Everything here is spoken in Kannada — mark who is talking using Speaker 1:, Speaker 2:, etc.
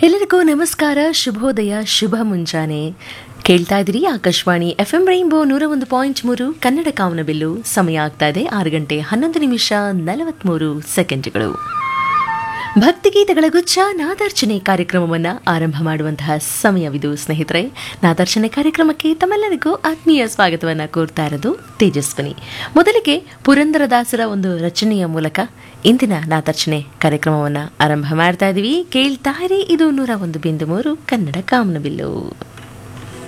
Speaker 1: ಎಲ್ಲರಿಗೂ ನಮಸ್ಕಾರ ಶುಭೋದಯ ಶುಭ ಮುಂಜಾನೆ ಕೇಳ್ತಾ ಇದ್ದೀರಿ ಆಕಾಶವಾಣಿ ಎಫ್ ಎಂ ರೈನ್ಬೋ ನೂರ ಒಂದು ಪಾಯಿಂಟ್ ಮೂರು ಕನ್ನಡ ಕಾವನಬಿಲ್ಲು ಸಮಯ ಆಗ್ತಾ ಇದೆ ಆರು ಗಂಟೆ ಹನ್ನೊಂದು ನಿಮಿಷ ನಲವತ್ಮೂರು ಸೆಕೆಂಡ್ಗಳು ಭಕ್ತಿಗೀತೆಗಳ ಗುಚ್ಛ ನಾದಾರ್ಚನೆ ಕಾರ್ಯಕ್ರಮವನ್ನು ಆರಂಭ ಮಾಡುವಂತಹ ಸಮಯವಿದು ಸ್ನೇಹಿತರೆ ನಾದಾರ್ಚನೆ ಕಾರ್ಯಕ್ರಮಕ್ಕೆ ತಮ್ಮೆಲ್ಲರಿಗೂ ಆತ್ಮೀಯ ಸ್ವಾಗತವನ್ನು ಕೋರ್ತಾ ಇರೋದು ತೇಜಸ್ವಿನಿ ಮೊದಲಿಗೆ ಪುರಂದರದಾಸರ ಒಂದು ರಚನೆಯ ಮೂಲಕ ಇಂದಿನ ನಾದಾರ್ಚನೆ ಕಾರ್ಯಕ್ರಮವನ್ನು ಆರಂಭ ಮಾಡ್ತಾ ಇದ್ದೀವಿ ಕೇಳ್ತಾ ಇರಿ ಇದು ನೂರ ಒಂದು ಬಿಂದು ಮೂರು ಕನ್ನಡ ಕಾಮನಬಿಲ್ಲು